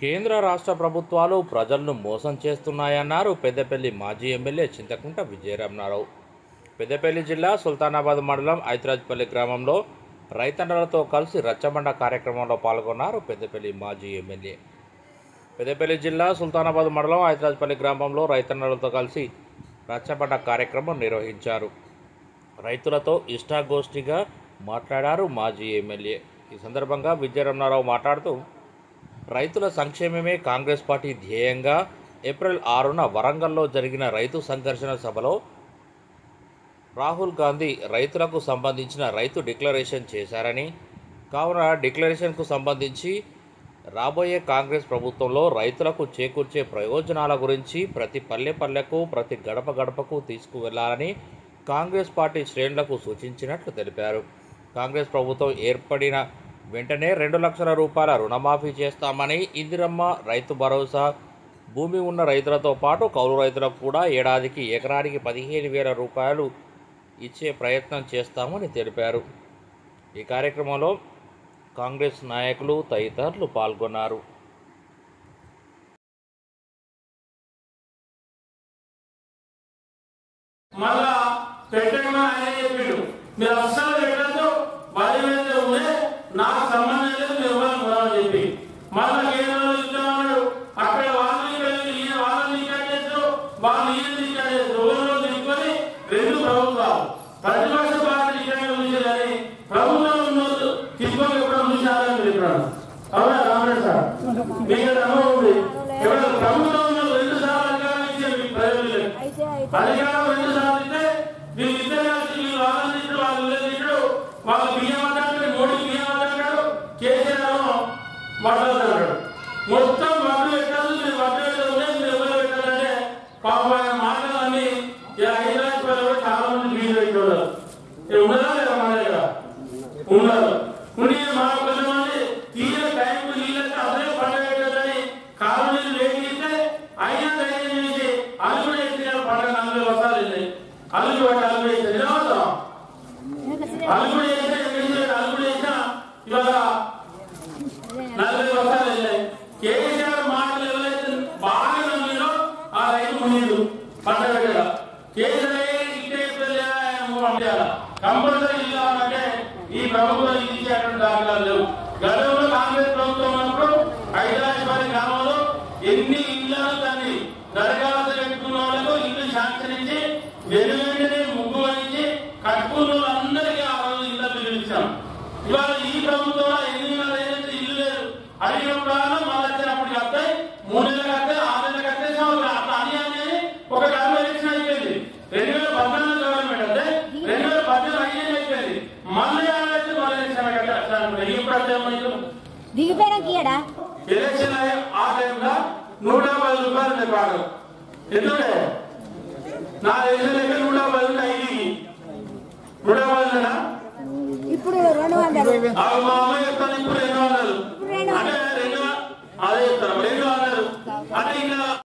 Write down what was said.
కేంద్ర రాష్ట్ర ప్రభుత్వాలు ప్రజలను మోసం చేస్తున్నాయన్నారు పెద్దపల్లి మాజీ ఎమ్మెల్యే చింతకుంట విజయరామనారావు పెద్దపల్లి జిల్లా సుల్తానాబాద్ మండలం ఐతరాజ్పల్లి గ్రామంలో రైతన్నలతో కలిసి రచ్చబండ కార్యక్రమంలో పాల్గొన్నారు పెద్దపల్లి మాజీ ఎమ్మెల్యే పెద్దపల్లి జిల్లా సుల్తానాబాద్ మండలం ఐతరాజ్పల్లి గ్రామంలో రైతన్నలతో కలిసి రచ్చబండ కార్యక్రమం నిర్వహించారు రైతులతో ఇష్టాగోష్ఠిగా మాట్లాడారు మాజీ ఎమ్మెల్యే ఈ సందర్భంగా విజయరమణారావు మాట్లాడుతూ రైతుల సంక్షేమమే కాంగ్రెస్ పార్టీ ధ్యేయంగా ఏప్రిల్ ఆరున వరంగల్లో జరిగిన రైతు సంఘర్షణ సభలో రాహుల్ గాంధీ రైతులకు సంబంధించిన రైతు డిక్లరేషన్ చేశారని కావున డిక్లరేషన్కు సంబంధించి రాబోయే కాంగ్రెస్ ప్రభుత్వంలో రైతులకు చేకూర్చే ప్రయోజనాల గురించి ప్రతి పల్లె పల్లెకు ప్రతి గడప గడపకు తీసుకువెళ్లాలని కాంగ్రెస్ పార్టీ శ్రేణులకు సూచించినట్లు తెలిపారు కాంగ్రెస్ ప్రభుత్వం ఏర్పడిన వెంటనే రెండు లక్షల రూపాయల రుణమాఫీ చేస్తామని ఇందిరమ్మ రైతు భరోసా భూమి ఉన్న రైతులతో పాటు కౌలు రైతులకు కూడా ఏడాదికి ఎకరానికి పదిహేను వేల రూపాయలు ఇచ్చే ప్రయత్నం చేస్తామని తెలిపారు ఈ కార్యక్రమంలో కాంగ్రెస్ నాయకులు తదితరులు పాల్గొన్నారు మళ్ళా పెట్టమని ఆయన చెప్పిండు మీరు అస్సలు పెట్టద్దు పది మీద ఉండే నాకు సంబంధం లేదు మీరు ఎవరు కొనాలని చెప్పి మళ్ళా కేంద్రంలో ఇస్తామన్నాడు అక్కడ వాళ్ళని వెళ్ళి ఈయన వాళ్ళని రికార్డ్ చేస్తారు వాళ్ళు ఈయన రికార్డ్ చేస్తారు ఊళ్ళో తీసుకొని రెండు ప్రభుత్వాలు ప్రతిపక్ష పార్టీ రికార్డు చూసేదని ప్రభుత్వం ఉన్నోళ్ళు తీసుకొని ఎప్పుడో చూసారని చెప్పాడు అవునా రామరెడ్డి సార్ మీకు నమ్మకం ఉంది ఎవరు ప్రభుత్వం ఉన్న రెండు సార్లు అధికారం ఇచ్చే మీకు ప్రయోజనం లేదు అయితే అయితే అధికారం రెండు సాధిస్తే వీళ్ళు ఇద్దరు కలిసి వీళ్ళు వాళ్ళని తిట్టు వాళ్ళు వీళ్ళని తిట్టు వాళ్ళు బియ్యం అంటాడు మోడీ బియ్యం అంటాడు కేసీఆర్ మాట్లాడుతున్నాడు మొత్తం వడ్లు పెట్టాలి మీరు వడ్లు పెట్టాలి మీరు ఎవరు పెట్టాలంటే పాపం ఆయన మాటలన్నీ ఈ హైదరాబాద్ ప్రజలు చాలా మంది బియ్యం పెట్టుకోవాలి ఇది ఉన్నదా లేదా మన దగ్గర ఉన్నారు ఉండి మా కొంతమంది తీరే టైంకు నీళ్ళకి అదే పండుగ పెట్టదని కాలు నీళ్ళు లేకపోతే అయినా ధైర్యం చేసి అల్లుడు ఎత్తిన పండుగ నలభై వర్షాలు వెళ్ళాయి అల్లుడు పట్టి అల్లుడు వేస్తే నిలవద్దాం అల్లుడు వేస్తే ఎక్కడ అల్లుడు వేసినా ఇవాళ నలభై వర్షాలు వెళ్ళాయి కేసీఆర్ మాటలు ఎవరైతే బాగా నమ్మినో ఆ రైతు మునిదు పంట పెట్టాల కేసీఆర్ ఇట్టే పంపించాల కంపల్సరీ ఇవ్వాలంటే ఈ ప్రభుత్వం ఇది ఇచ్చేటువంటి దాఖలాలు లేవు గతంలో కాంగ్రెస్ ప్రభుత్వం ఉన్నప్పుడు హైదరాబాద్ గ్రామంలో ఎన్ని ఇళ్లను దాన్ని దరఖాస్తు పెట్టుకున్న వాళ్ళకు ఇల్లు శాంక్షన్ ఇచ్చి వెను వెంటనే ముగ్గు వహించి కట్టుకున్న వాళ్ళందరికీ ఆ రోజు ఇళ్ళ బిల్లు ఇచ్చాం ఇవాళ ఈ ప్రభుత్వంలో ఎన్ని నెలలు ఏదైతే ఇల్లు లేదు అడిగినప్పుడు మళ్ళీ వచ్చినప్పుడు వస్తాయి మూడు నెలలకు వస్తాయి ఆరు నెలలకు వస్తాయి సంవత్సరం అట్లా అని అని ఒక టర్మ్ ఎలక్షన్ అయిపోయింది రెండు వేల పద్నాలుగు గవర్నమెంట్ అంటే రెండు వేల పద్దెనిమిది ఐదు అయిపోయింది మళ్ళీ ఆలోచన మళ్ళీ ఎలక్షన్ కట్టాలి ఇప్పుడు అర్థమైంది దిగిపోయినాక ఇయ్యడా ఎలక్షన్ అయ్యే ఆ టైంలో నూట పది రూపాయలు నేను వాడు ఎందుకంటే నా ఎలక్షన్ దగ్గర నూట పది ఉంటాయి ఐదుకి నూట పదినా ఇప్పుడు రెండు వందలు ఆ మా అమ్మ చెప్తాను ఇప్పుడు రెండు వందలు రెండు అంటే రెండు వ- అదే చెప్తాను రెండు వందలు అంటే ఇంకా